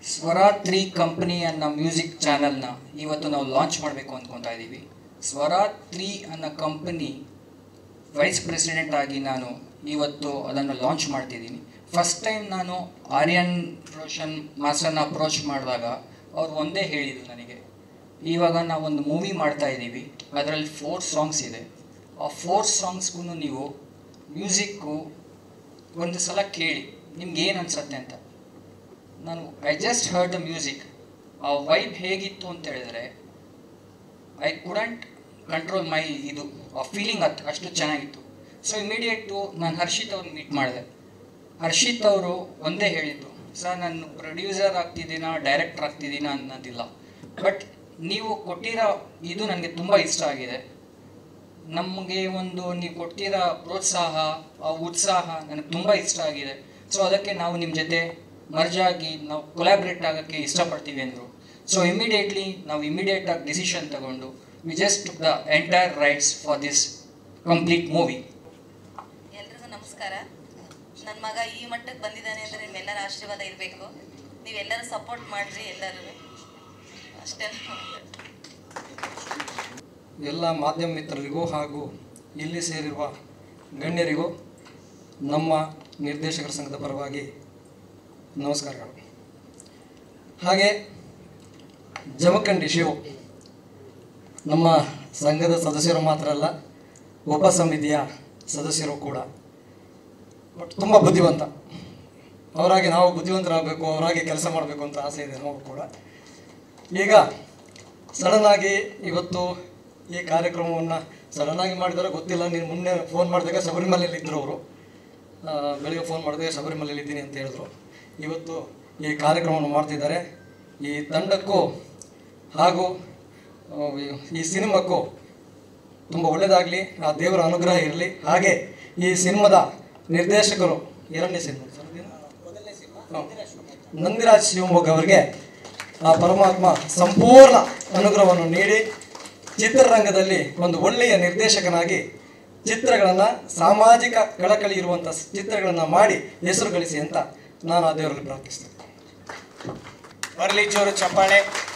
ಸ್ವರಾತ್ರಿ company ಅನ್ನೋ music ಚಾನಲ್ನ ಇವತ್ತು ನಾವು ಲಾಂಚ್ ಮಾಡಬೇಕು ಅಂದ್ಕೊತಾ ಇದ್ದೀವಿ ಸ್ವರಾತ್ರಿ ಅನ್ನೋ ಕಂಪನಿ ವೈಸ್ ಪ್ರೆಸಿಡೆಂಟ್ ಆಗಿ ನಾನು ಇವತ್ತು ಅದನ್ನು ಲಾಂಚ್ ಮಾಡ್ತಿದ್ದೀನಿ ಫಸ್ಟ್ ಟೈಮ್ ನಾನು ಆರ್ಯನ್ ರೋಷನ್ ಮಾಸ್ಟರ್ನ ಅಪ್ರೋಚ್ ಮಾಡಿದಾಗ ಅವ್ರು ಒಂದೇ ಹೇಳಿದರು ನನಗೆ ಇವಾಗ ನಾವು ಒಂದು ಮೂವಿ ಮಾಡ್ತಾ ಇದ್ದೀವಿ ಅದರಲ್ಲಿ ಫೋರ್ ಸಾಂಗ್ಸ್ ಇದೆ ಆ ಫೋರ್ ಸಾಂಗ್ಸ್ಗೂ ನೀವು ಮ್ಯೂಸಿಕ್ಕು ಒಂದು ಸಲ ಕೇಳಿ ನಿಮ್ಗೆ ಏನು ಅನ್ಸುತ್ತೆ ಅಂತ ನಾನು I just heard the music ಆ ವೈಬ್ ಹೇಗಿತ್ತು ಅಂತ ಹೇಳಿದ್ರೆ ಐ ಕುಡಂಟ್ ಕಂಟ್ರೋಲ್ ಮೈ ಇದು ಆ ಫೀಲಿಂಗ್ ಅತ್ ಅಷ್ಟು ಚೆನ್ನಾಗಿತ್ತು ಸೊ ಇಮಿಡಿಯೇಟು ನಾನು ಹರ್ಷಿತ್ ಅವ್ರನ್ನ ಮೀಟ್ ಮಾಡಿದೆ ಹರ್ಷಿತ್ ಅವರು ಒಂದೇ ಹೇಳಿದ್ದು ಸರ್ ನಾನು ಪ್ರೊಡ್ಯೂಸರ್ ಆಗ್ತಿದ್ದೀನಾ ಡೈರೆಕ್ಟರ್ ಆಗ್ತಿದ್ದೀನಾ ಅನ್ನೋದಿಲ್ಲ ಬಟ್ ನೀವು ಕೊಟ್ಟಿರೋ ಇದು ನನಗೆ ತುಂಬ ಇಷ್ಟ ಆಗಿದೆ ನಮಗೆ ಒಂದು ನೀವು ಕೊಟ್ಟಿರೋ ಪ್ರೋತ್ಸಾಹ ಆ ಉತ್ಸಾಹ ನನಗೆ ತುಂಬ ಇಷ್ಟ ಆಗಿದೆ ಸೊ ಅದಕ್ಕೆ ನಾವು ನಿಮ್ಮ ಜೊತೆ ಮರ್ಜ್ ಆಗಿ ನಾವು ಕೊಲಾಬ್ರೇಟ್ ಆಗೋಕ್ಕೆ ಇಷ್ಟಪಡ್ತೀವಿ ಅಂದರು ಸೊ ಇಮಿಡಿಯೇಟ್ಲಿ ನಾವು ಇಮಿಡಿಯೇಟ್ ಆಗಿ ಡಿಸಿಷನ್ ತಗೊಂಡು we just the entire rights for this complete movie ಎಲ್ರಿಗೂ ನಮಸ್ಕಾರ ನನ್ನ ಮಗ ಈ ಮಟ್ಟಕ್ಕೆ ಬಂದಿದ್ದಾನೆ ಅಂದರೆ ನಿಮ್ಮೆಲ್ಲರ ಆಶೀರ್ವಾದ ಇರಬೇಕು ನೀವೆಲ್ಲರೂ ಸಪೋರ್ಟ್ ಮಾಡಿರಿ ಎಲ್ಲರೂ ಅಷ್ಟೇ ಎಲ್ಲ ಮಾಧ್ಯಮ ಮಿತ್ರರಿಗೂ ಹಾಗೂ ಇಲ್ಲಿ ಸೇರಿರುವ ಗಣ್ಯರಿಗೂ ನಮ್ಮ ನಿರ್ದೇಶಕರ ಸಂಘದ ಪರವಾಗಿ ನಮಸ್ಕಾರಗಳು ಹಾಗೆ ಜಮಖಂಡಿ ಶಿವು ನಮ್ಮ ಸಂಘದ ಸದಸ್ಯರು ಮಾತ್ರ ಅಲ್ಲ ಉಪ ಸಮಿತಿಯ ಸದಸ್ಯರು ಕೂಡ ಬಟ್ ತುಂಬ ಬುದ್ಧಿವಂತ ಅವರಾಗಿ ನಾವು ಬುದ್ಧಿವಂತರಾಗಬೇಕು ಅವರಾಗಿ ಕೆಲಸ ಮಾಡಬೇಕು ಅಂತ ಆಸೆ ಇದೆ ನಮಗೂ ಕೂಡ ಈಗ ಸಡನ್ ಆಗಿ ಇವತ್ತು ಈ ಕಾರ್ಯಕ್ರಮವನ್ನು ಸಡನ್ ಆಗಿ ಮಾಡಿದಾರೆ ಗೊತ್ತಿಲ್ಲ ನೀನು ಮುನ್ನೆ ಫೋನ್ ಮಾಡಿದಾಗ ಶಬರಿಮಲೆಯಲ್ಲಿ ಇದ್ದರು ಅವರು ಬೆಳಿಗ್ಗೆ ಫೋನ್ ಮಾಡಿದಾಗ ಶಬರಿಮಲೆಯಲ್ಲಿ ಇದ್ದೀನಿ ಅಂತ ಹೇಳಿದ್ರು ಇವತ್ತು ಈ ಕಾರ್ಯಕ್ರಮವನ್ನು ಮಾಡ್ತಿದ್ದಾರೆ ಈ ತಂಡಕ್ಕೂ ಹಾಗೂ ಆ, ಈ ಸಿನಿಮಾಕ್ಕೂ ತುಂಬ ಒಳ್ಳೆಯದಾಗಲಿ ಆ ದೇವರ ಅನುಗ್ರಹ ಇರಲಿ ಹಾಗೆ ಈ ಸಿನಿಮಾದ ನಿರ್ದೇಶಕರು ಎರಡನೇ ಸಿನಿಮಾ ಸರ್ ಇದೇನಾ? ಹ್ಮ್. ನಂದಿರಾಜ್ ಶಿವಮೊಗ್ಗ ಅವರಿಗೆ ಆ ಪರಮಾತ್ಮ ಸಂಪೂರ್ಣ ಅನುಗ್ರಹವನ್ನು ನೀಡಿ ಚಿತ್ರರಂಗದಲ್ಲಿ ಒಂದು ಒಳ್ಳೆಯ ನಿರ್ದೇಶಕನಾಗಿ ಚಿತ್ರಗಳನ್ನು ಸಾಮಾಜಿಕ ಕಳಕಳಿ ಇರುವಂಥ ಚಿತ್ರಗಳನ್ನು ಮಾಡಿ ಹೆಸರು ಗಳಿಸಿ ಅಂತ ನಾನು ಆ ದೇವರಲ್ಲಿ ಪ್ರಾರ್ಥಿಸ್ತೇನೆ ಬರಲಿ ಜೋರು ಚಪ್ಪಾಳೆ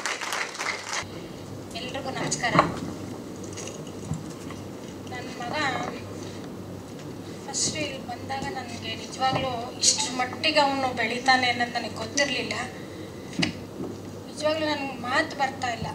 ಎಲ್ರಿಗೂ ನಮಸ್ಕಾರ ನನ್ನ ಮಗ ಫಸ್ಟ್ ಇಲ್ಲಿ ಬಂದಾಗ ನನಗೆ ನಿಜವಾಗ್ಲೂ ಇಷ್ಟರ ಮಟ್ಟಿಗೆ ಅವನು ಬೆಳಿತಾನೆ ಅನ್ನೋದು ನನಗೆ ಗೊತ್ತಿರಲಿಲ್ಲ ನಿಜವಾಗ್ಲೂ ನನಗೆ ಮಾತು ಬರ್ತಾ ಇಲ್ಲ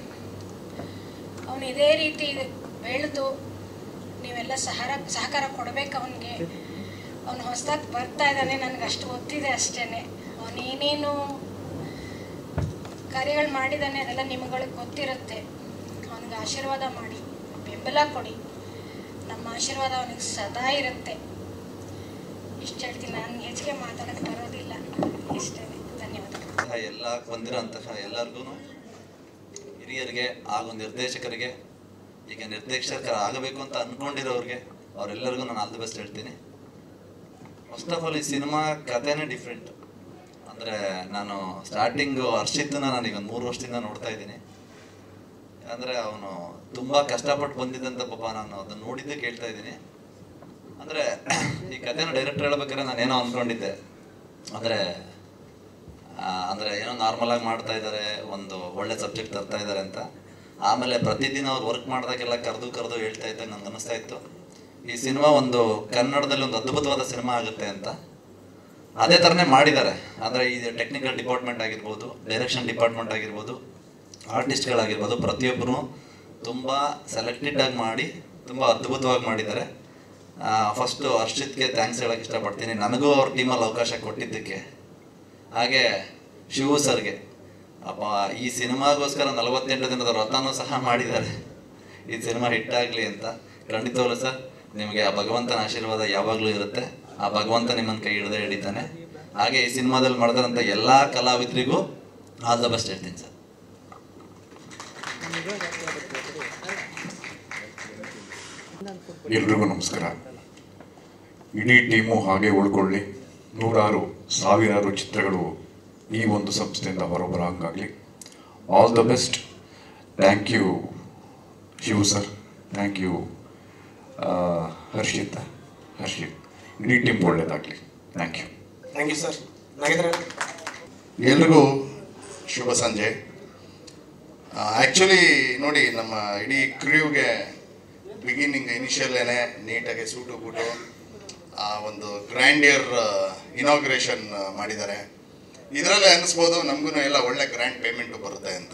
ಅವನು ಇದೇ ರೀತಿ ಬೆಳೆದು ನೀವೆಲ್ಲ ಸಹಾರ ಸಹಕಾರ ಕೊಡಬೇಕು ಅವನಿಗೆ ಅವನು ಹೊಸದಾಗಿ ಬರ್ತಾ ಇದ್ದಾನೆ ನನಗೆ ಅಷ್ಟು ಗೊತ್ತಿದೆ ಅಷ್ಟೇ ಅವನು ಏನೇನು ಕಾರ್ಯಗಳು ಮಾಡಿದ್ದಾನೆ ಅದೆಲ್ಲ ನಿಮ್ಗಳಿಗೆ ಗೊತ್ತಿರುತ್ತೆ ಅವನಿಗೆ ಆಶೀರ್ವಾದ ಮಾಡಿ ಬೆಂಬಲ ಕೊಡಿ ನಮ್ಮ ಆಶೀರ್ವಾದ ಅವನಿಗೆ ಸದಾ ಇರುತ್ತೆ ಇಷ್ಟು ಹೇಳ್ತೀನಿ ನಾನು ಹೆಚ್ಚಿಗೆ ಮಾತಾಡೋಕ್ಕೆ ಬರೋದಿಲ್ಲ ಇಷ್ಟೇ ಧನ್ಯವಾದ ಎಲ್ಲ ಬಂದಿರೋಂತಹ ಎಲ್ಲರಿಗೂ ಹಿರಿಯರಿಗೆ ಹಾಗೂ ನಿರ್ದೇಶಕರಿಗೆ ಈಗ ನಿರ್ದೇಶಕರ ಆಗಬೇಕು ಅಂತ ಅಂದ್ಕೊಂಡಿರೋರಿಗೆ ಅವರೆಲ್ಲರಿಗೂ ನಾನು ಆಲ್ ದಿ ಬೆಸ್ಟ್ ಹೇಳ್ತೀನಿ ಫಸ್ಟ್ ಆಫ್ ಆಲ್ ಈ ಸಿನಿಮಾ ಕಥೆನೇ ಡಿಫ್ರೆಂಟ್ ಅಂದರೆ ನಾನು ಸ್ಟಾರ್ಟಿಂಗು ಹರ್ಷಿತ್ನ ನಾನೀಗ ಒಂದು ಮೂರು ವರ್ಷದಿಂದ ನೋಡ್ತಾ ಇದ್ದೀನಿ ಅಂದರೆ ಅವನು ತುಂಬ ಕಷ್ಟಪಟ್ಟು ಬಂದಿದ್ದಂಥ ಪಾಪ ನಾನು ಅದನ್ನು ನೋಡಿದ್ದೆ ಕೇಳ್ತಾ ಇದ್ದೀನಿ ಅಂದರೆ ಈ ಕಥೆನ ಡೈರೆಕ್ಟರ್ ಹೇಳ್ಬೇಕಾದ್ರೆ ನಾನು ಏನೋ ಅಂದ್ಕೊಂಡಿದ್ದೆ ಅಂದರೆ ಅಂದರೆ ಏನೋ ನಾರ್ಮಲ್ ಆಗಿ ಮಾಡ್ತಾ ಇದ್ದಾರೆ ಒಂದು ಒಳ್ಳೆ ಸಬ್ಜೆಕ್ಟ್ ತರ್ತಾ ಇದ್ದಾರೆ ಅಂತ ಆಮೇಲೆ ಪ್ರತಿದಿನ ಅವ್ರು ವರ್ಕ್ ಮಾಡಿದಾಗೆಲ್ಲ ಕರೆದು ಕರೆದು ಹೇಳ್ತಾ ಇದ್ದಾಗ ನಂಗೆ ಅನಿಸ್ತಾ ಇತ್ತು ಈ ಸಿನಿಮಾ ಒಂದು ಕನ್ನಡದಲ್ಲಿ ಒಂದು ಅದ್ಭುತವಾದ ಸಿನಿಮಾ ಆಗುತ್ತೆ ಅಂತ ಅದೇ ಥರನೇ ಮಾಡಿದ್ದಾರೆ ಅಂದರೆ ಈ ಟೆಕ್ನಿಕಲ್ ಡಿಪಾರ್ಟ್ಮೆಂಟ್ ಆಗಿರ್ಬೋದು ಡೈರೆಕ್ಷನ್ ಡಿಪಾರ್ಟ್ಮೆಂಟ್ ಆಗಿರ್ಬೋದು ಆರ್ಟಿಸ್ಟ್ಗಳಾಗಿರ್ಬೋದು ಪ್ರತಿಯೊಬ್ಬರು ತುಂಬ ಸೆಲೆಕ್ಟೆಡ್ ಆಗಿ ಮಾಡಿ ತುಂಬ ಅದ್ಭುತವಾಗಿ ಮಾಡಿದ್ದಾರೆ ಫಸ್ಟು ಹರ್ಷಿತ್ಗೆ ಥ್ಯಾಂಕ್ಸ್ ಹೇಳಕ್ಕೆ ಇಷ್ಟಪಡ್ತೀನಿ ನನಗೂ ಅವ್ರ ಟೀಮಲ್ಲಿ ಅವಕಾಶ ಕೊಟ್ಟಿದ್ದಕ್ಕೆ ಹಾಗೆ ಶಿವು ಸರ್ಗೆ ಅಪ್ಪ ಈ ಸಿನಿಮಾಗೋಸ್ಕರ ನಲವತ್ತೆಂಟು ದಿನದ ವ್ರತನೂ ಸಹ ಮಾಡಿದ್ದಾರೆ ಈ ಸಿನಿಮಾ ಹಿಟ್ ಆಗಲಿ ಅಂತ ಖಂಡಿತವಾಗ್ಲೂ ಸರ್ ನಿಮಗೆ ಆ ಭಗವಂತನ ಆಶೀರ್ವಾದ ಯಾವಾಗಲೂ ಇರುತ್ತೆ ಆ ಭಗವಂತ ನಿಮ್ಮನ್ನು ಕೈ ಹಿಡಿದೇ ಹಿಡಿತಾನೆ ಹಾಗೆ ಈ ಸಿನಿಮಾದಲ್ಲಿ ಮಾಡಿದಂಥ ಎಲ್ಲ ಕಲಾವಿದರಿಗೂ ಆಲ್ ದ ಬೆಸ್ಟ್ ಹೇಳ್ತೀನಿ ಸರ್ ಎಲ್ರಿಗೂ ನಮಸ್ಕಾರ ಇಡೀ ಟೀಮು ಹಾಗೆ ಉಳ್ಕೊಳ್ಳಿ ನೂರಾರು ಸಾವಿರಾರು ಚಿತ್ರಗಳು ಈ ಒಂದು ಸಂಸ್ಥೆಯಿಂದ ಹೊರಬರಂಗಾಗಲಿ all the best thank you Shivu sir thank you Harshit Harshit ಇಡೀ ಟೀಮ್ ಒಳ್ಳೇದಾಗಲಿ thank you thank you sir ನಾಗಿದ್ರೆ ಎಲ್ರಿಗೂ ಶುಭ ಸಂಜೆ ಆ್ಯಕ್ಚುಲಿ ನೋಡಿ ನಮ್ಮ ಇಡೀ ಕ್ರ್ಯೂಗೆ ಬಿಗಿನಿಂಗ್ ಇನಿಷಿಯಲ್ಲೇನೆ ನೀಟಾಗಿ ಸೂಟು ಬೂಟು ಆ ಒಂದು ಗ್ರ್ಯಾಂಡಿಯರ್ ಇನಾಗ್ರೇಷನ್ ಮಾಡಿದ್ದಾರೆ ಇದರಲ್ಲೇ ಅನ್ನಿಸ್ಬೋದು ನಮಗೂ ಎಲ್ಲ ಒಳ್ಳೆ ಗ್ರ್ಯಾಂಡ್ ಪೇಮೆಂಟು ಬರುತ್ತೆ ಅಂತ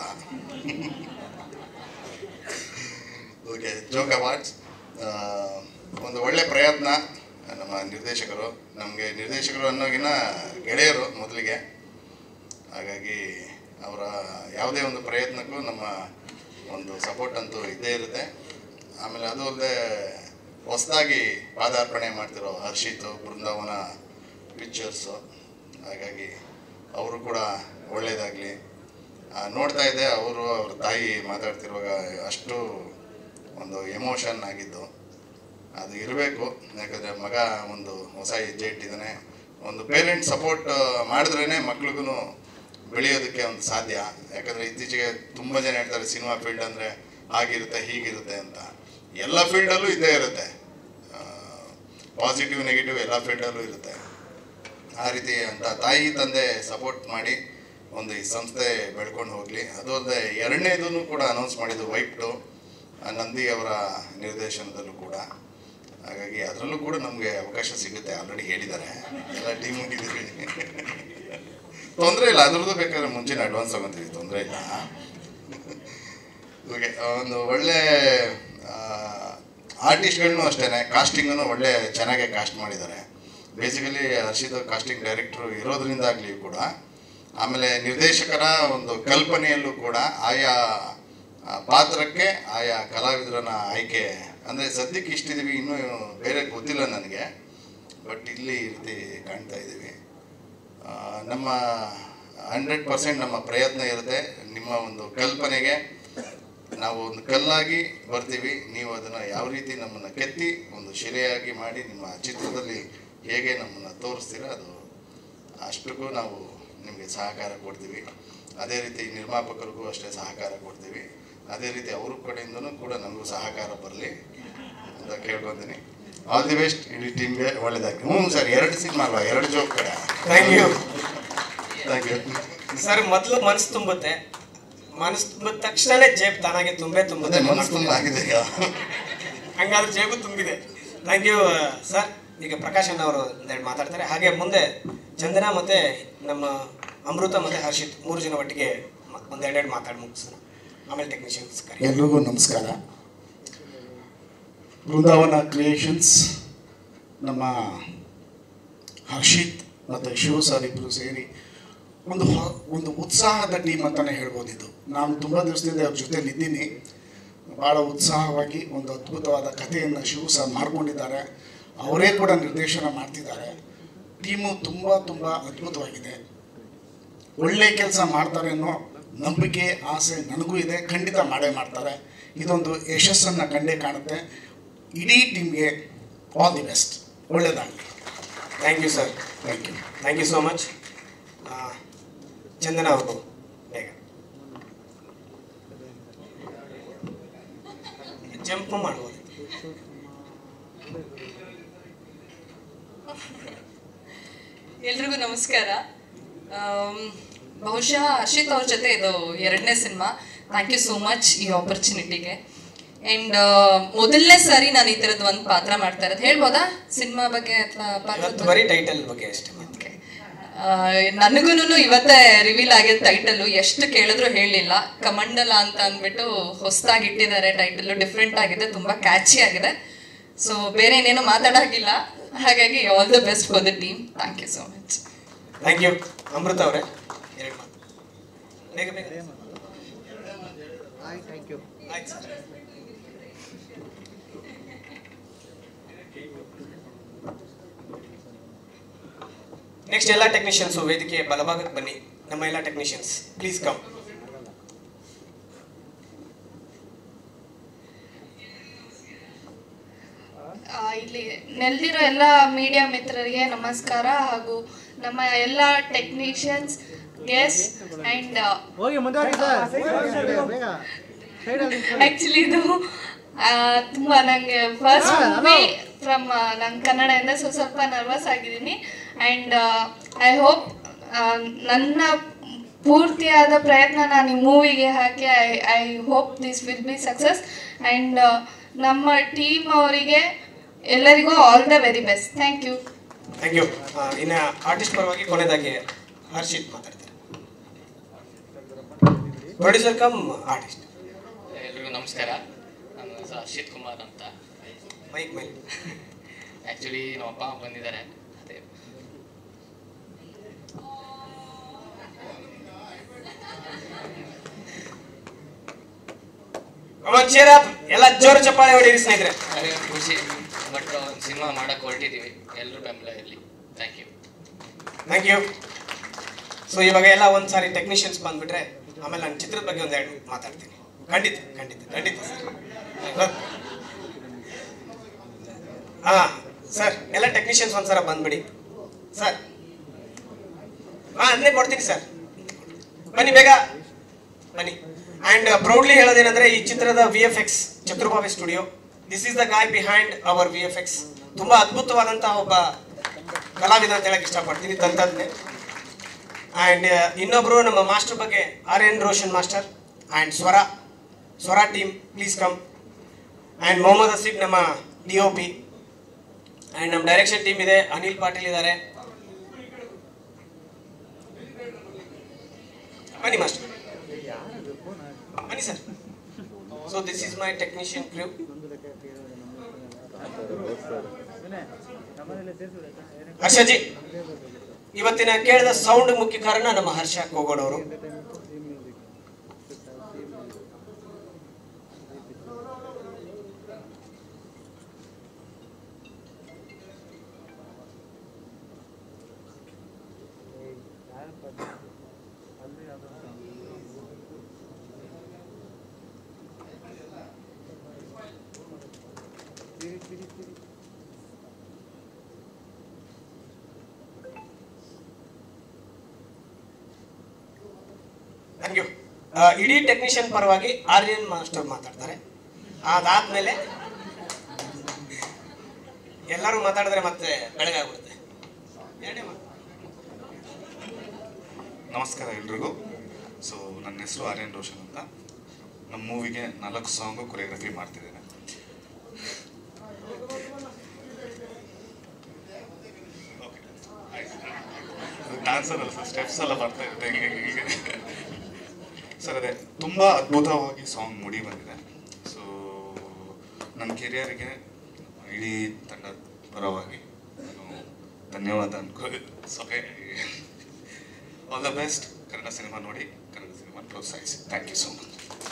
ಓಕೆ ಜೋಕ್ ಅವಾರ್ಡ್ಸ್ ಒಂದು ಒಳ್ಳೆ ಪ್ರಯತ್ನ ನಮ್ಮ ನಿರ್ದೇಶಕರು ನಮಗೆ ನಿರ್ದೇಶಕರು ಅನ್ನೋಗಿನ ಗೆಳೆಯರು ಮೊದಲಿಗೆ ಹಾಗಾಗಿ ಅವರ ಯಾವುದೇ ಒಂದು ಪ್ರಯತ್ನಕ್ಕೂ ನಮ್ಮ ಒಂದು ಸಪೋರ್ಟ್ ಅಂತೂ ಇದ್ದೇ ಇರುತ್ತೆ ಆಮೇಲೆ ಅದು ಅಲ್ಲದೆ ಹೊಸದಾಗಿ ಪಾದಾರ್ಪಣೆ ಮಾಡ್ತಿರೋ ಹರ್ಷಿತ್ ಬೃಂದಾವನ ಪಿಕ್ಚರ್ಸು ಹಾಗಾಗಿ ಅವರು ಕೂಡ ಒಳ್ಳೆಯದಾಗಲಿ ನೋಡ್ತಾ ಇದ್ದೆ ಅವರು ಅವ್ರ ತಾಯಿ ಮಾತಾಡ್ತಿರುವಾಗ ಅಷ್ಟು ಒಂದು ಎಮೋಷನ್ ಆಗಿದ್ದು ಅದು ಇರಬೇಕು ಯಾಕಂದರೆ ಮಗ ಒಂದು ಹೊಸ ಹೆಜ್ಜೆ ಇಟ್ಟಿದ್ದಾನೆ ಒಂದು ಪೇರೆಂಟ್ ಸಪೋರ್ಟ್ ಮಾಡಿದ್ರೇ ಮಕ್ಳಿಗೂ ಬೆಳೆಯೋದಕ್ಕೆ ಒಂದು ಸಾಧ್ಯ ಯಾಕಂದರೆ ಇತ್ತೀಚೆಗೆ ತುಂಬ ಜನ ಹೇಳ್ತಾರೆ ಸಿನಿಮಾ ಫೀಲ್ಡ್ ಅಂದರೆ ಹಾಗಿರುತ್ತೆ ಹೀಗಿರುತ್ತೆ ಅಂತ ಎಲ್ಲ ಫೀಲ್ಡಲ್ಲೂ ಇದ್ದೇ ಇರುತ್ತೆ ಪಾಸಿಟಿವ್ ನೆಗೆಟಿವ್ ಎಲ್ಲ ಫೀಲ್ಡಲ್ಲೂ ಇರುತ್ತೆ ಆ ರೀತಿ ಅಂತ ತಾಯಿ ತಂದೆ ಸಪೋರ್ಟ್ ಮಾಡಿ ಒಂದು ಈ ಸಂಸ್ಥೆ ಬೆಳ್ಕೊಂಡು ಹೋಗಲಿ ಅದು ಅಲ್ಲದೆ ಎರಡನೇದನ್ನು ಕೂಡ ಅನೌನ್ಸ್ ಮಾಡಿದ್ದು ವೈಪ್ಟು ನಂದಿ ಅವರ ನಿರ್ದೇಶನದಲ್ಲೂ ಕೂಡ ಹಾಗಾಗಿ ಅದರಲ್ಲೂ ಕೂಡ ನಮಗೆ ಅವಕಾಶ ಸಿಗುತ್ತೆ ಆಲ್ರೆಡಿ ಹೇಳಿದ್ದಾರೆ ಎಲ್ಲ ಟೀಮ್ ಮುಗಿದ್ದೀವಿ ತೊಂದರೆ ಇಲ್ಲ ಅದ್ರದ್ದು ಬೇಕಾದ್ರೆ ಮುಂಚೆನೇ ಅಡ್ವಾನ್ಸ್ ತಗೊಂತೀವಿ ತೊಂದರೆ ಇಲ್ಲ ಓಕೆ ಒಂದು ಒಳ್ಳೆ ಆರ್ಟಿಸ್ಟ್ಗಳನ್ನೂ ಅಷ್ಟೇ ಕಾಸ್ಟಿಂಗನ್ನು ಒಳ್ಳೆ ಚೆನ್ನಾಗೆ ಕಾಸ್ಟ್ ಮಾಡಿದ್ದಾರೆ ಬೇಸಿಕಲಿ ಹರ್ಷಿತ್ ಕಾಸ್ಟಿಂಗ್ ಡೈರೆಕ್ಟ್ರು ಇರೋದ್ರಿಂದಾಗಲಿ ಕೂಡ ಆಮೇಲೆ ನಿರ್ದೇಶಕರ ಒಂದು ಕಲ್ಪನೆಯಲ್ಲೂ ಕೂಡ ಆಯಾ ಆ, ಪಾತ್ರಕ್ಕೆ ಆಯಾ ಕಲಾವಿದರನ್ನ ಆಯ್ಕೆ ಅಂದರೆ ಸದ್ಯಕ್ಕೆ ಇಷ್ಟಿದ್ದೀವಿ ಇನ್ನೂ ಬೇರೆ ಗೊತ್ತಿಲ್ಲ ನನಗೆ ಬಟ್ ಇಲ್ಲಿ ಈ ರೀತಿ ಕಾಣ್ತಾ ಇದ್ದೀವಿ ಆ, ನಮ್ಮ ಹಂಡ್ರೆಡ್ ಪರ್ಸೆಂಟ್ ನಮ್ಮ ಪ್ರಯತ್ನ ಇರುತ್ತೆ ನಿಮ್ಮ ಒಂದು ಕಲ್ಪನೆಗೆ ನಾವು ಒಂದು ಕಲ್ಲಾಗಿ ಬರ್ತೀವಿ ನೀವು ಅದನ್ನು ಯಾವ ರೀತಿ ನಮ್ಮನ್ನು ಕೆತ್ತಿ ಒಂದು ಶಿಲೆಯಾಗಿ ಮಾಡಿ ನಿಮ್ಮ ಚಿತ್ರದಲ್ಲಿ ಹೇಗೆ ನಮ್ಮನ್ನು ತೋರಿಸ್ತೀರ ಅದು ಅಷ್ಟಕ್ಕೂ ನಾವು ನಿಮಗೆ ಸಹಕಾರ ಕೊಡ್ತೀವಿ ಅದೇ ರೀತಿ ನಿರ್ಮಾಪಕರಿಗೂ ಅಷ್ಟೇ ಸಹಕಾರ ಕೊಡ್ತೀವಿ ಅದೇ ರೀತಿ ಅವ್ರ ಕಡೆಯಿಂದನೂ ಕೂಡ ನಮಗೂ ಸಹಕಾರ ಬರಲಿ ಅಂತ ಕೇಳ್ಕೊತೀನಿ ಆಲ್ ದಿ ಬೆಸ್ಟ್ ಇಡೀ ಟೀಮ್ಗೆ ಒಳ್ಳೇದಾಗಿ ಹ್ಞೂ ಸರ್ ಎರಡು ಸಿನಿಮಾ ಅಲ್ವಾ ಎರಡು joke thank you thank you sir ಮೊದಲು ಮನಸ್ಸು ತುಂಬುತ್ತೆ ಮನಸ್ಸು ತುಂಬಿದ ತಕ್ಷಣನೇ ಜೇಬ್ ತಾನಾಗೆ ತುಂಬೇ ಮತ್ತೆ ತುಂಬುತ್ತೆ ಮನಸ್ಸು ತುಂಬ ಆಗಿದೆ ಈಗ ಹಂಗಾದ್ರೆ ಜೇಬು ತುಂಬಿದೆ ಥ್ಯಾಂಕ್ ಯು ಸರ್ ಈಗ ಪ್ರಕಾಶ್ ಅಣ್ಣ ಅವರು ಒಂದೆರಡು ಮಾತಾಡ್ತಾರೆ ಹಾಗೆ ಮುಂದೆ ಚಂದನ ಮತ್ತೆ ನಮ್ಮ ಅಮೃತ ಮತ್ತೆ ಹರ್ಷಿತ್ ಮೂರು ಜನ ಒಟ್ಟಿಗೆ ಮ- ಒಂದೆರಡೆರಡು ಮಾತಾಡಿ ಮುಗಿಸೋಣ ಆಮೇಲೆ ಟೆಕ್ನಿಷಿಯನ್ಸ್ ಕರಿ ಎಲ್ರಿಗೂ ನಮಸ್ಕಾರ ಬೃಂದಾವನ ಕ್ರಿಯೇಷನ್ಸ್ ನಮ್ಮ ಹರ್ಷಿತ್ ಮತ್ತು ಶಿವ ಸರ್ ಇಬ್ಬರು ಸೇರಿ ಒಂದು ಹೊ- ಒಂದು ಉತ್ಸಾಹದ ಟೀಮ್ ಅಂತಲೇ ಹೇಳ್ಬೋದು ಇದು ನಾನು ತುಂಬ ದಿವಸದಿಂದ ಅವ್ರ ಜೊತೆಲಿ ಇದ್ದೀನಿ ಭಾಳ ಉತ್ಸಾಹವಾಗಿ ಒಂದು ಅದ್ಭುತವಾದ ಕಥೆಯನ್ನು ಶಿವ ಸರ್ ಮಾಡ್ಕೊಂಡಿದ್ದಾರೆ ಅವರೇ ಕೂಡ ನಿರ್ದೇಶನ ಮಾಡ್ತಿದ್ದಾರೆ ಟೀಮು ತುಂಬ ತುಂಬ ಅದ್ಭುತವಾಗಿದೆ ಒಳ್ಳೆ ಕೆಲಸ ಮಾಡ್ತಾರೆ ಅನ್ನೋ ನಂಬಿಕೆ ಆಸೆ ನನಗೂ ಇದೆ ಖಂಡಿತ ಮಾಡೇ ಮಾಡ್ತಾರೆ ಇದೊಂದು ಯಶಸ್ಸನ್ನು ಕಂಡೇ ಕಾಣುತ್ತೆ ಇಡೀ ಟೀಮ್ಗೆ ಆಲ್ ದಿ ಬೆಸ್ಟ್ ಒಳ್ಳೆಯದಾಗಲಿ thank you sir thank you thank you so much Chandana ಅವರು ಬೇಗ ಜಂಪ್ ಮಾಡ್ಬೋದು ಎಲ್ರಿಗೂ ನಮಸ್ಕಾರ ಆಮ್, ಬಹುಶಃ ಹರ್ಷಿತ್ ಅವ್ರ ಜೊತೆ ಇದು ಎರಡನೇ cinema thank you so much ಈ ಆಪರ್ಚುನಿಟಿಗೆ ಅಂಡ್ ಮೊದಲನೇ ಸಾರಿ ನಾನು ಈ ಥರದ್ದು ಒಂದು ಪಾತ್ರ ಮಾಡ್ತಾ ಇರೋದು ಹೇಳ್ಬೋದಾ ಸಿನಿಮಾ ಬಗ್ಗೆ ಅಥವಾ ಪಾತ್ರದ ಇವತ್ತು ಬಗ್ಗೆ? ಬರೀ ಟೈಟಲ್ ಬಗ್ಗೆ ಅಷ್ಟೇ ನನಗೂ ಇವತ್ತೇ ರಿವೀಲ್ ಆಗಿದ್ದ ಟೈಟಲ್ ಎಷ್ಟು ಕೇಳಿದ್ರು ಹೇಳಿಲ್ಲ ಕಮಂಡಲ ಅಂತ ಅಂದ್ಬಿಟ್ಟು ಹೊಸದಾಗಿ ಇಟ್ಟಿದ್ದಾರೆ ಟೈಟಲ್ ಡಿಫ್ರೆಂಟ್ ಆಗಿದೆ ತುಂಬಾ ಕ್ಯಾಚಿ ಆಗಿದೆ ಸೊ ಬೇರೆ ಏನೇನು ಮಾತಾಡಾಗಿಲ್ಲ ಹಾಗಾಗಿ all the best for the team thank you so much thank you Amrita ಅವರೇ ಎರಡು ಮಾತು ಬೇಗ ಬೇಗ ಆಯ್ತು ಸರ್ ನೆಕ್ಸ್ಟ್ ಎಲ್ಲ ಟೆಕ್ನಿಷಿಯನ್ಸು ವೇದಿಕೆ ಬಲಭಾಗಕ್ಕೆ ಬನ್ನಿ ನಮ್ಮ ಎಲ್ಲ ಟೆಕ್ನಿಷಿಯನ್ಸ್ ಪ್ಲೀಸ್ ಕಮ್ ಆ, ಇಲ್ಲಿ ನೆಲೆದಿರೋ ಎಲ್ಲ ಮೀಡಿಯಾ ಮಿತ್ರರಿಗೆ ನಮಸ್ಕಾರ ಹಾಗೂ ನಮ್ಮ ಎಲ್ಲ ಟೆಕ್ನಿಷಿಯನ್ಸ್ ಗೆಸ್ ಆ್ಯಂಡ್ ಹೋಗಿ ಮುಂದೆ ಬೇಗ ಆ್ಯಕ್ಚುಲಿ ಇದು ಆ, ತುಂಬ ನನಗೆ ಫಸ್ಟ್ ಮೂವಿ ಫ್ರಮ್ ನನ್ನ ಕನ್ನಡದಿಂದ ಸೊ ಸ್ವಲ್ಪ ನರ್ವಸ್ ಆಗಿದ್ದೀನಿ ಆ್ಯಂಡ್ ಐ ಹೋಪ್ ನನ್ನ ಪೂರ್ತಿಯಾದ ಪ್ರಯತ್ನ ನಾನು ಈ ಮೂವಿಗೆ ಹಾಕಿ I I hope this will be success and ನಮ್ಮ ಟೀಮ್ ಅವರಿಗೆ ಎಲ್ಲರಿಗೂ all the very best thank you thank you ಇನ್ನು ಆರ್ಟಿಸ್ಟ್ ಪರವಾಗಿ ಕೊನೆಯದಾಗಿ ಹರ್ಷಿತ್ ಮಾತಾಡ್ತಾರೆ ಪ್ರೊಡ್ಯೂಸರ್ ಕಮ್ ಆರ್ಟಿಸ್ಟ್ ಎಲ್ರಿಗೂ ನಮಸ್ಕಾರ ನನ್ನ ಹೆಸರು ಹರ್ಷಿತ್ ಕುಮಾರ್ ಅಂತ ಮೈಕ್ ಮೇಲೆ ಆ್ಯಕ್ಚುಲಿ ನಮ್ಮ ಅಪ್ಪ ಅಮ್ಮ ಬಂದಿದ್ದಾರೆ ಅದೇ ಕಮನ್ ಚೇರ್ ಅಪ್ ಎಲ್ಲ ಜೋರು ಚಪ್ಪಾಳೆ ಹೊಡೀರಿ ಸ್ನೇಹಿತರೆ ಅದೇ ಒಂದ್ ಖುಷಿ ಬಟ್ ಒಂದು ಸಿನಿಮಾ ಮಾಡಕ್ಕೆ ಹೊರಟಿದ್ದೀವಿ ಎಲ್ಲರೂ ಬೆಂಬಲ ಇರಲಿ thank you thank you so ಇವಾಗ ಎಲ್ಲ ಒಂದ್ ಸಾರಿ ಟೆಕ್ನಿಷಿಯನ್ಸ್ ಬಂದ್ಬಿಟ್ರೆ ಆಮೇಲೆ ನಾನು ಚಿತ್ರದ ಬಗ್ಗೆ ಒಂದೆರಡು ಮಾತಾಡ್ತೀನಿ ಖಂಡಿತ ಖಂಡಿತ ಖಂಡಿತ ಸರ್ ಹಾ ಸರ್ ಎಲ್ಲ ಟೆಕ್ನಿಷಿಯನ್ಸ್ ಒಂದ್ಸಲ ಬಂದ್ಬಿಡಿ ಸರ್ ಹಾ ಅದನ್ನೇ ಕೊಡ್ತೀನಿ ಸರ್ ಬನ್ನಿ ಬೇಗ ಬನ್ನಿ ಅಂಡ್ ಪ್ರೌಡ್ಲಿ ಹೇಳೋದೇನಂದ್ರೆ ಈ ಚಿತ್ರದ V F X Chaturbhavi studio this is the guy behind our V F X ತುಂಬಾ ಅದ್ಭುತವಾದಂತಹ ಒಬ್ಬ ಕಲಾವಿದ ಅಂತ ಹೇಳಕ್ ಇಷ್ಟಪಡ್ತೀನಿ ತಂತದ್ನೆ ಅಂಡ್ ಇನ್ನೊಬ್ರು ನಮ್ಮ ಮಾಸ್ಟರ್ ಬಗ್ಗೆ R N Roshan master and Swara Swara team please come and Mohammed Haseeb ನಮ್ಮ ಡಿ ಒ ಪಿ ಅಂಡ್ ನಮ್ಮ ಡೈರೆಕ್ಷನ್ ಟೀಮ್ ಇದೆ ಅನಿಲ್ ಪಾಟೀಲ್ ಇದ್ದಾರೆ ಬನ್ನಿ ಮಾಸ್ಟರ್ ಬನ್ನಿ sir so this is my technician crew Harshaji ಇವತ್ತಿನ ಕೇಳಿದ ಸೌಂಡ್ ಮುಖ್ಯ ಕಾರಣ ನಮ್ಮ ಹರ್ಷ ಕೋಗೋಡ್ ಅವರು ಥ್ಯಾಂಕ್ ಯು ಇಡೀ ಟೆಕ್ನಿಷಿಯನ್ ಪರವಾಗಿ ಆರ್ಯನ್ ಮಾಸ್ಟರ್ ಮಾತಾಡ್ತಾರೆ ಅದಾದ್ಮೇಲೆ ಎಲ್ಲರೂ ಮಾತಾಡಿದ್ರೆ ಮತ್ತೆ ಬೆಳಗಾಗ್ಬಿಡುತ್ತೆ ಎರಡೇ ಮಾತು ನಮಸ್ಕಾರ ಎಲ್ರಿಗೂ ಸೊ ನನ್ನ ಹೆಸರು ಆರ್ಯನ್ ರೋಷನ್ ಅಂತ ನಮ್ಮ ಮೂವಿಗೆ ನಾಲ್ಕು ಸಾಂಗು ಕೊರಿಯೋಗ್ರಫಿ ಮಾಡ್ತಿದ್ದೇನೆ ಡ್ಯಾನ್ಸರ್ ಅಲ್ಲ ಸರ್ ಸ್ಟೆಪ್ಸ್ ಎಲ್ಲ ಬರ್ತಾ ಇರುತ್ತೆ ಹೀಗೆ ಹೀಗೆ ಸರ್ ಅದೇ ತುಂಬ ಅದ್ಭುತವಾಗಿ ಸಾಂಗ್ ಮುಡಿ ಬಂದಿದೆ ಸೊ ನನ್ನ ಕೆರಿಯರಿಗೆ ಇಡೀ ತಂಡದ ಪರವಾಗಿ ನಾನು ಧನ್ಯವಾದ ಅನ್ಕೋ ಸೊಕೆ all the best Kannada cinema ನೋಡಿ ಕನ್ನಡ ಸಿನಿಮಾ ಪ್ರೋತ್ಸಾಹಿಸಿ thank you so much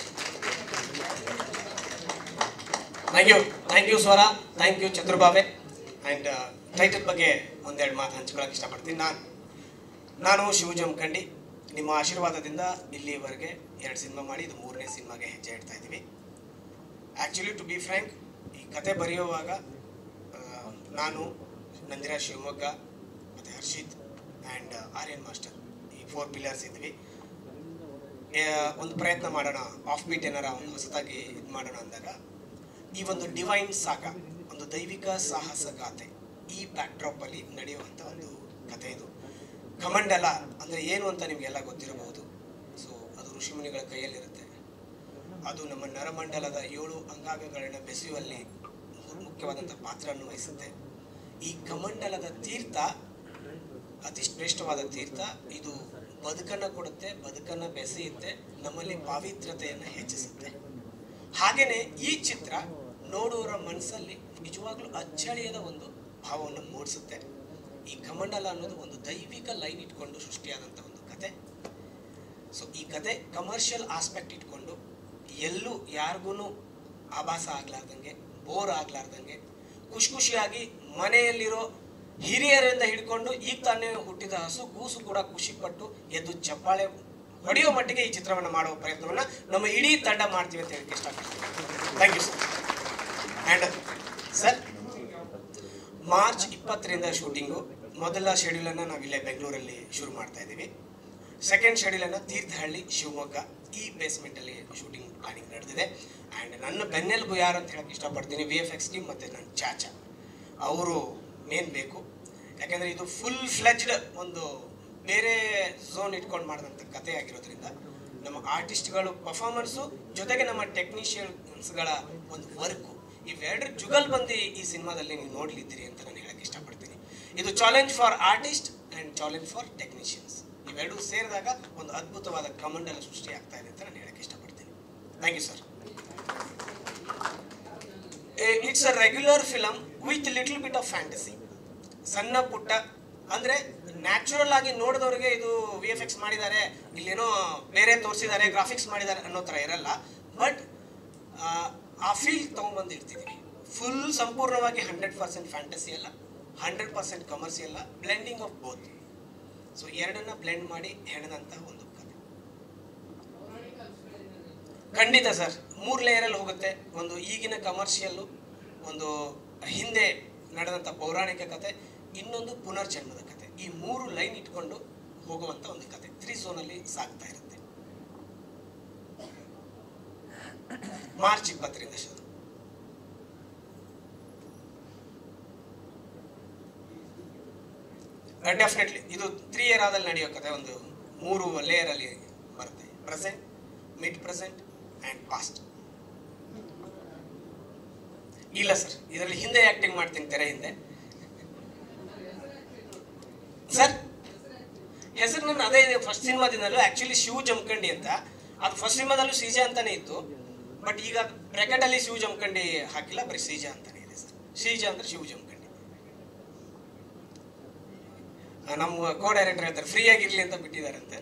thank you thank you Swara thank you Chaturbhavi and title ಬಗ್ಗೆ ಒಂದೆರಡು ಮಾತು ಹಂಚ್ಕೊಳಕ್ಕೆ ಇಷ್ಟಪಡ್ತೀನಿ ನಾನು ನಾನು ಶಿವ ಜಮಖಂಡಿ ನಿಮ್ಮ ಆಶೀರ್ವಾದದಿಂದ ಇಲ್ಲಿವರೆಗೆ ಎರಡು ಸಿನಿಮಾ ಮಾಡಿ ಇದು ಮೂರನೇ ಸಿನಿಮಾಗೆ ಹೆಜ್ಜೆ ಇಡ್ತಾ ಇದ್ದೀವಿ ಆ್ಯಕ್ಚುಲಿ ಟು ಬಿ ಫ್ರ್ಯಾಂಕ್ ಈ ಕತೆ ಬರೆಯುವಾಗ ಆ, ನಾನು ನಂದಿರಾ ಶಿವಮೊಗ್ಗ ಮತ್ತು ಹರ್ಷಿತ್ ಆ್ಯಂಡ್ ಆರ್ಯನ್ ಮಾಸ್ಟರ್ ಈ ಫೋರ್ ಪಿಲ್ಲರ್ಸ್ ಇದ್ವಿ ಆ, ಒಂದು ಪ್ರಯತ್ನ ಮಾಡೋಣ ಆಫ್ ಬೀಟ್ ಏನಾರ ಒಂದು ಹೊಸದಾಗಿ ಇದು ಮಾಡೋಣ ಅಂದಾಗ ಈ ಒಂದು ಡಿವೈನ್ ಸಾಗ ಒಂದು ದೈವಿಕ ಸಾಹಸ ಗಾಥೆ ಈ ಬ್ಯಾಕ್ಡ್ರಾಪ್ ಅಲ್ಲಿ ನಡೆಯುವಂತ ಒಂದು ಕಥೆ ಇದು ಕಮಂಡಲ ಅಂದ್ರೆ ಏನು ಅಂತ ನಿಮಗೆಲ್ಲ ಗೊತ್ತಿರಬಹುದು ಸೊ ಅದು ಋಷಿಮುನಿಗಳ ಕೈಯಲ್ಲಿರುತ್ತೆ ಅದು ನಮ್ಮ ನರಮಂಡಲದ ಏಳು ಅಂಗಾಂಗಗಳನ್ನ ಬೆಸೆಯುವಲ್ಲಿ ಮುಖ್ಯವಾದಂಥ ಪಾತ್ರವನ್ನು ವಹಿಸುತ್ತೆ ಈ ಕಮಂಡಲದ ತೀರ್ಥ ಅತಿ ಶ್ರೇಷ್ಠವಾದ ತೀರ್ಥ ಇದು ಬದುಕನ್ನ ಕೊಡುತ್ತೆ ಬದುಕನ್ನ ಬೆಸೆಯುತ್ತೆ ನಮ್ಮಲ್ಲಿ ಪಾವಿತ್ರ್ಯತೆಯನ್ನು ಹೆಚ್ಚಿಸುತ್ತೆ ಹಾಗೇನೆ ಈ ಚಿತ್ರ ನೋಡುವವರ ಮನಸ್ಸಲ್ಲಿ ನಿಜವಾಗ್ಲೂ ಅಚ್ಚಳಿಯದ ಒಂದು ಭಾವವನ್ನು ಮೂಡಿಸುತ್ತೆ ಈ ಕಮಂಡಲ ಅನ್ನೋದು ಒಂದು ದೈವಿಕ ಲೈನ್ ಇಟ್ಕೊಂಡು ಸೃಷ್ಟಿಯಾದಂಥ ಒಂದು ಕತೆ ಸೊ ಈ ಕತೆ ಕಮರ್ಷಿಯಲ್ ಆಸ್ಪೆಕ್ಟ್ ಇಟ್ಕೊಂಡು ಎಲ್ಲೂ ಯಾರಿಗೂ ಆಭಾಸ ಆಗ್ಲಾರ್ದಂಗೆ ಬೋರ್ ಆಗ್ಲಾರ್ದಂಗೆ ಖುಷಿ ಖುಷಿಯಾಗಿ ಮನೆಯಲ್ಲಿರೋ ಹಿರಿಯರಿಂದ ಹಿಡ್ಕೊಂಡು ಈಗ ತಾನೇ ಹುಟ್ಟಿದ ಹಸು ಕೂಸು ಕೂಡ ಖುಷಿ ಪಟ್ಟು ಎದ್ದು ಚಪ್ಪಾಳೆ ಹೊಡೆಯೋ ಮಟ್ಟಿಗೆ ಈ ಚಿತ್ರವನ್ನು ಮಾಡುವ ಪ್ರಯತ್ನವನ್ನ ನಮ್ಮ ಇಡೀ ತಂಡ ಮಾಡ್ತೀವಿ ಅಂತ ಹೇಳಕ್ಕೆ ಇಷ್ಟಪಡ್ತೀನಿ thank you sir and sir March ಇಪ್ಪತ್ತರಿಂದ ಶೂಟಿಂಗು ಮೊದಲ ಶೆಡ್ಯೂಲನ್ನು ನಾವು ಇಲ್ಲೇ ಬೆಂಗಳೂರಲ್ಲಿ ಶುರು ಮಾಡ್ತಾ ಇದ್ದೀವಿ ಸೆಕೆಂಡ್ ಶೆಡ್ಯೂಲನ್ನು ತೀರ್ಥಹಳ್ಳಿ ಶಿವಮೊಗ್ಗ ಈ ಬೇಸ್ಮೆಂಟಲ್ಲಿ ಶೂಟಿಂಗ್ ಪ್ಲಾನಿಂಗ್ ನಡೆದಿದೆ ಆ್ಯಂಡ್ ನನ್ನ ಬೆನ್ನೆಲುಬು ಯಾರು ಅಂತ ಹೇಳಕ್ಕೆ ಇಷ್ಟಪಡ್ತೀನಿ ವಿ ಎಫ್ ಎಕ್ಸ್ ಟೀಮ್ ಮತ್ತು ನನ್ನ ಚಾಚಾ ಅವರು ಮೇನ್ ಬೇಕು ಯಾಕೆಂದರೆ ಇದು ಫುಲ್ ಫ್ಲೆಜ್ಡ್ ಒಂದು ಬೇರೆ ಝೋನ್ ಇಟ್ಕೊಂಡು ಮಾಡಿದಂಥ ಕತೆ ಆಗಿರೋದ್ರಿಂದ ನಮ್ಮ ಆರ್ಟಿಸ್ಟ್ಗಳು ಪರ್ಫಾರ್ಮೆನ್ಸು ಜೊತೆಗೆ ನಮ್ಮ ಟೆಕ್ನಿಷಿಯನ್ಸ್ಗಳ ಒಂದು ವರ್ಕು ಇವೆರಡರ ಜುಗಲ್ ಬಂದು ಈ ಸಿನಿಮಾದಲ್ಲಿ ನೀವು ನೋಡ್ಲಿದ್ದೀರಿ ಅಂತ ನಾನು ಹೇಳಕ್ಕೆ ಇಷ್ಟಪಡ್ತೀನಿ ಇದು challenge for artist and challenge for technicians ಇವೆರಡೂ ಸೇರಿದಾಗ ಒಂದು ಅದ್ಭುತವಾದ ಕಮಂಡಲ ಸೃಷ್ಟಿ ಆಗ್ತಾ ಇದೆ ಅಂತ ನಾನು ಹೇಳಕ್ಕೆ ಇಷ್ಟಪಡ್ತೀನಿ thank you sir it's a regular film with little bit of fantasy ಸಣ್ಣ ಪುಟ್ಟ ಅಂದ್ರೆ ನ್ಯಾಚುರಲ್ ಆಗಿ ನೋಡಿದವ್ರಿಗೆ ಇದು ವಿ ಎಫ್ ಎಕ್ಸ್ ಮಾಡಿದ್ದಾರೆ ಇಲ್ಲೇನೋ ಬೇರೆ ತೋರಿಸಿದ್ದಾರೆ ಗ್ರಾಫಿಕ್ಸ್ ಮಾಡಿದ್ದಾರೆ ಅನ್ನೋ ಥರ ಇರಲ್ಲ ಬಟ್ ಆ ಫೀಲ್ ತೊಗೊಂಬಂದಿರ್ತಿದ್ದೀವಿ ಫುಲ್ ಸಂಪೂರ್ಣವಾಗಿ ಹಂಡ್ರೆಡ್ ಪರ್ಸೆಂಟ್ ಫ್ಯಾಂಟಸಿ ಅಲ್ಲ hundred percent commercial blending of both so ಎರಡನ್ನ ಬ್ಲೆಂಡ್ ಮಾಡಿ ಹೆಣದಂತ ಒಂದು ಕಥೆ ಖಂಡಿತ ಸರ್ ಮೂರು ಲೇಯರಲ್ಲಿ ಹೋಗುತ್ತೆ ಒಂದು ಈಗಿನ ಕಮರ್ಷಿಯಲ್ಲು ಒಂದು ಹಿಂದೆ ನಡೆದಂಥ ಪೌರಾಣಿಕ ಕತೆ ಇನ್ನೊಂದು ಪುನರ್ಜನ್ಮದ ಕತೆ ಈ ಮೂರು ಲೈನ್ ಇಟ್ಕೊಂಡು ಹೋಗುವಂತ ಒಂದು ಕತೆ ತ್ರೀ ಝೋನಲ್ಲಿ ಸಾಗ್ತಾ ಇರುತ್ತೆ ಮಾರ್ಚ್ ಇಪ್ಪತ್ತರಿಂದ ಶುರು ಡೆಫಿನೆಟ್ಲಿ ಇದು ತ್ರೀ ಇಯರ್ ಆದಲ್ಲಿ ನಡೆಯೋ ಕತೆ ಒಂದು ಮೂರು ಲೇಯರ್ ಅಲ್ಲಿ ಬರುತ್ತೆ present mid present and past ಇಲ್ಲ ಸರ್ ಇದರಲ್ಲಿ ಹಿಂದೆ ಆಕ್ಟಿಂಗ್ ಮಾಡ್ತೀನಿ ತೆರೆ ಹಿಂದೆ ಸರ್ ಹೆಸರು ನನ್ನ ಅದೇ ಇದೆ ಫಸ್ಟ್ ಸಿನಿಮಾದಿಂದಲೂ ಆಕ್ಚುಲಿ ಶಿವ ಜಮಖಂಡಿ ಅಂತ ಅದು ಫಸ್ಟ್ ಸಿನಿಮಾದಲ್ಲೂ ಶ್ರೀಜಾ ಅಂತಾನೆ ಇತ್ತು ಬಟ್ ಈಗ ಬ್ರ್ಯಾಕೆಟ್ ಅಲ್ಲಿ ಶಿವ ಜಮಖಂಡಿ ಹಾಕಿಲ್ಲ ಬರೀ ಶ್ರೀಜಾ ಅಂತಾನೆ ಇದೆ ಸರ್ ಶ್ರೀಜಾ ಅಂದ್ರೆ ಶಿವ ಜಮಖಂಡಿ ಆ, ನಮ್ಮ ಕೋ ಡೈರೆಕ್ಟರ್ ಹೇಳ್ತಾರೆ ಫ್ರೀ ಆಗಿರ್ಲಿ ಅಂತ ಬಿಟ್ಟಿದಾರಂತೆ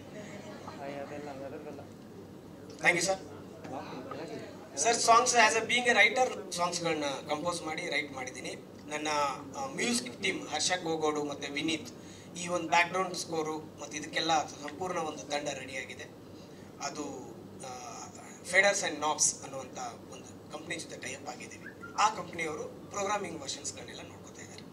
thank you sir sir songs as a being a writer ಸಾಂಗ್ಸ್ಗಳನ್ನ ಕಂಪೋಸ್ ಮಾಡಿ ರೈಟ್ ಮಾಡಿದ್ದೀನಿ ನನ್ನ ಮ್ಯೂಸಿಕ್ ಟೀಮ್ ಹರ್ಷ ಗೋಗೋಡು ಮತ್ತು ವಿನೀತ್ ಈ ಒಂದು ಬ್ಯಾಕ್ಗ್ರೌಂಡ್ ಸ್ಕೋರು ಮತ್ತು ಇದಕ್ಕೆಲ್ಲ ಸಂಪೂರ್ಣ ಒಂದು ತಂಡ ರೆಡಿಯಾಗಿದೆ ಅದು ಫೆಡರ್ಸ್ ಆ್ಯಂಡ್ ನಾಬ್ಸ್ ಅನ್ನುವಂಥ ಒಂದು ಕಂಪ್ನಿ ಜೊತೆ ಟೈಪ್ ಆಗಿದ್ದೀವಿ ಆ ಕಂಪ್ನಿಯವರು ಪ್ರೋಗ್ರಾಮಿಂಗ್ ವರ್ಷನ್ಸ್ಗಳನ್ನೆಲ್ಲ ನೋಡ್ಕೋತಾ ಇದ್ದಾರೆ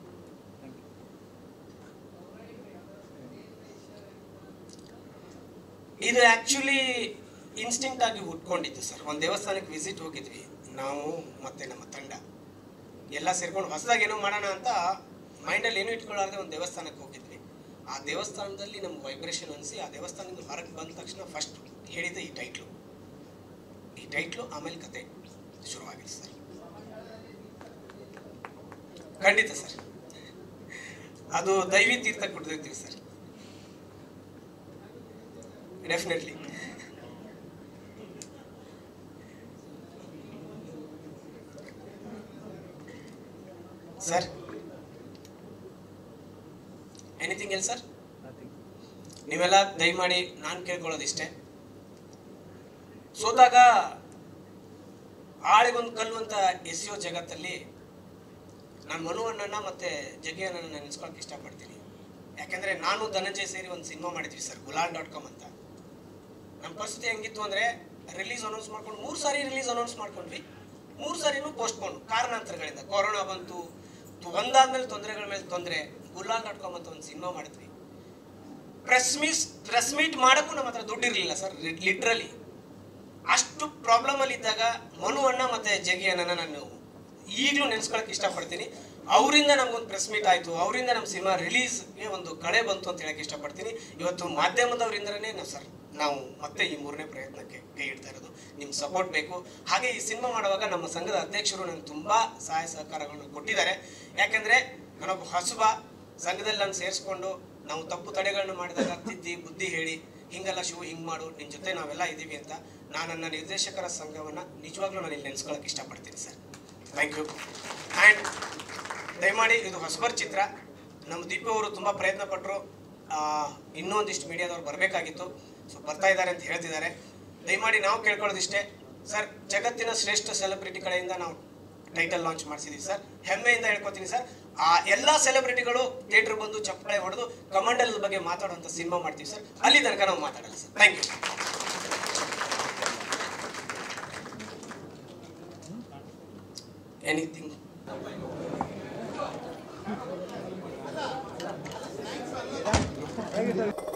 ಇದು ಆ್ಯಕ್ಚುಲಿ ಇನ್ಸ್ಟಿಂಕ್ಟ್ ಆಗಿ ಹುಟ್ಕೊಂಡಿದ್ದು ಸರ್ ಒಂದು ದೇವಸ್ಥಾನಕ್ಕೆ ವಿಸಿಟ್ ಹೋಗಿದ್ವಿ ನಾವು ಮತ್ತೆ ನಮ್ಮ ತಂಡ ಎಲ್ಲ ಸೇರ್ಕೊಂಡು ಹೊಸದಾಗಿ ಏನೋ ಮಾಡೋಣ ಅಂತ ಮೈಂಡಲ್ಲಿ ಏನೂ ಇಟ್ಕೊಳ್ಳಾರ್ದೆ ಒಂದು ದೇವಸ್ಥಾನಕ್ಕೆ ಹೋಗಿದ್ವಿ ಆ ದೇವಸ್ಥಾನದಲ್ಲಿ ನಮ್ಗೆ ವೈಬ್ರೇಷನ್ ಅನಿಸಿ ಆ ದೇವಸ್ಥಾನದಿಂದ ಹೊರಗೆ ಬಂದ ತಕ್ಷಣ ಫಸ್ಟ್ ಹೇಳಿದ ಈ ಟೈಟ್ಲು ಈ ಟೈಟ್ಲು ಆಮೇಲೆ ಕತೆ ಶುರುವಾಗಿದೆ ಸರ್ ಖಂಡಿತ ಸರ್ ಅದು ದೈವಿ ತೀರ್ಥ ಕೊಟ್ಟಿರ್ತೀವಿ sir definitely sir anything else sir ನೀವೆಲ್ಲ ದಯಮಾಡಿ ನಾನು ಕೇಳ್ಕೊಳ್ಳೋದಿಷ್ಟೇ ಸೋತಾಗ ಆಳಿಗೊಂದು ಕಲ್ಲು ಅಂತ ಎಸೆಯೋ ಜಗತ್ತಲ್ಲಿ ನಾನು ಮನು ಅಣ್ಣನ ಮತ್ತೆ ಜಗ್ಗಿ ಅಣ್ಣನ ನೆನೆಸ್ಕೊಳಕ್ಕೆ ಇಷ್ಟಪಡ್ತೀನಿ ಯಾಕೆಂದ್ರೆ ನಾನು ಧನಂಜಯ ಸೇರಿ ಒಂದು ಸಿನಿಮಾ ಮಾಡಿದ್ವಿ ಸರ್ ಗುಲಾಲ್ ಡಾಟ್ ಕಾಮ್ ಅಂತ ನಮ್ಮ ಪರಿಸ್ಥಿತಿ ಹೆಂಗಿತ್ತು ಅಂದ್ರೆ ರಿಲೀಸ್ ಅನೌನ್ಸ್ ಮಾಡ್ಕೊಂಡು ಮೂರು ಸಾರಿ ರಿಲೀಸ್ ಅನೌನ್ಸ್ ಮಾಡ್ಕೊಂಡ್ವಿ ಮೂರು ಸಾರಿನೂ ಪೋಸ್ಟ್ಪೋನ್ ಕಾರಣಾಂತರಗಳಿಂದ ಕೊರೋನಾ ಬಂತು ತು- ಒಂದಾದ್ಮೇಲೆ ತೊಂದರೆಗಳ ಮೇಲೆ ತೊಂದರೆ ಗುಲಾಲ್ ಡಾಟ್ ಕಾಮ್ ಅಂತ ಒಂದು ಸಿನಿಮಾ ಮಾಡಿದ್ವಿ ಪ್ರೆಸ್ ಮೀಸ್ ಪ್ರೆಸ್ ಮೀಟ್ ಮಾಡೋಕ್ಕೂ ನಮ್ಮ ಹತ್ರ ದುಡ್ಡು ಇರಲಿಲ್ಲ ಸರ್ ಲಿಟ್ರಲಿ ಅಷ್ಟು ಪ್ರಾಬ್ಲಮ್ ಅಲ್ಲಿ ಇದ್ದಾಗ ಮನು ಅಣ್ಣ ಮತ್ತೆ ಜಗಿ ಅಣ್ಣನ ನಾನು ಈಗಲೂ ನೆನೆಸ್ಕೊಳಕ್ಕೆ ಇಷ್ಟಪಡ್ತೀನಿ ಅವರಿಂದ ನಮ್ಗೊಂದು ಪ್ರೆಸ್ ಮೀಟ್ ಆಯಿತು ಅವರಿಂದ ನಮ್ಮ ಸಿನಿಮಾ ರಿಲೀಸ್ಗೆ ಒಂದು ಕಳೆ ಬಂತು ಅಂತ ಹೇಳಕ್ಕೆ ಇಷ್ಟಪಡ್ತೀನಿ ಇವತ್ತು ಮಾಧ್ಯಮದವರಿಂದನೇ ನಾವು ಸರ್ ನಾವು ಮತ್ತೆ ಈ ಮೂರನೇ ಪ್ರಯತ್ನಕ್ಕೆ ಕೈ ಇಡ್ತಾ ಇರೋದು ನಿಮ್ಮ ಸಪೋರ್ಟ್ ಬೇಕು ಹಾಗೆ ಈ ಸಿನಿಮಾ ಮಾಡುವಾಗ ನಮ್ಮ ಸಂಘದ ಅಧ್ಯಕ್ಷರು ನನಗೆ ತುಂಬ ಸಹಾಯ ಸಹಕಾರಗಳನ್ನು ಕೊಟ್ಟಿದ್ದಾರೆ ಯಾಕೆಂದರೆ ನಾನೊಬ್ಬ ಹೊಸಬ ಸಂಘದಲ್ಲಿ ನಾನು ಸೇರಿಸ್ಕೊಂಡು ನಾವು ತಪ್ಪು ತಡೆಗಳನ್ನು ಮಾಡಿದಾಗ ತಿದ್ದಿ ಬುದ್ಧಿ ಹೇಳಿ ಹಿಂಗೆಲ್ಲ ಶಿವು ಹಿಂಗೆ ಮಾಡು ನಿನ್ನ ಜೊತೆ ನಾವೆಲ್ಲ ಇದ್ದೀವಿ ಅಂತ ನಾನು ನನ್ನ ನಿರ್ದೇಶಕರ ಸಂಘವನ್ನು ನಿಜವಾಗ್ಲೂ ನಾನು ಇಲ್ಲಿ ನೆನೆಸ್ಕೊಳಕ್ಕೆ ಇಷ್ಟಪಡ್ತೀನಿ ಸರ್ ಥ್ಯಾಂಕ್ ಯು ಆ್ಯಂಡ್ ದಯಮಾಡಿ ಇದು ಹೊಸಬರ್ ಚಿತ್ರ ನಮ್ಮ ದೀಪು ಅವರು ತುಂಬ ಪ್ರಯತ್ನ ಪಟ್ಟರು ಇನ್ನೂ ಒಂದಿಷ್ಟು ಮೀಡಿಯಾದವ್ರು ಬರಬೇಕಾಗಿತ್ತು ಸೊ ಬರ್ತಾ ಇದ್ದಾರೆ ಅಂತ ಹೇಳ್ತಿದ್ದಾರೆ ದಯಮಾಡಿ ನಾವು ಕೇಳ್ಕೊಳ್ಳೋದಿಷ್ಟೇ ಸರ್ ಜಗತ್ತಿನ ಶ್ರೇಷ್ಠ ಸೆಲೆಬ್ರಿಟಿ ಕಡೆಯಿಂದ ನಾವು ಟೈಟಲ್ ಲಾಂಚ್ ಮಾಡಿಸಿದೀವಿ ಸರ್ ಹೆಮ್ಮೆಯಿಂದ ಹೇಳ್ಕೊತೀನಿ ಸರ್ ಆ ಎಲ್ಲ ಸೆಲೆಬ್ರಿಟಿಗಳು ಥಿಯೇಟರ್ ಬಂದು ಚಪ್ಪಾಳೆ ಹೊಡೆದು ಕಮಂಡಲ್ ಬಗ್ಗೆ ಮಾತಾಡುವಂಥ ಸಿನಿಮಾ ಮಾಡ್ತೀವಿ ಸರ್ ಅಲ್ಲಿ ತನಕ ನಾವು ಮಾತಾಡಲ್ಲ sir thank you anything Thank you, sir.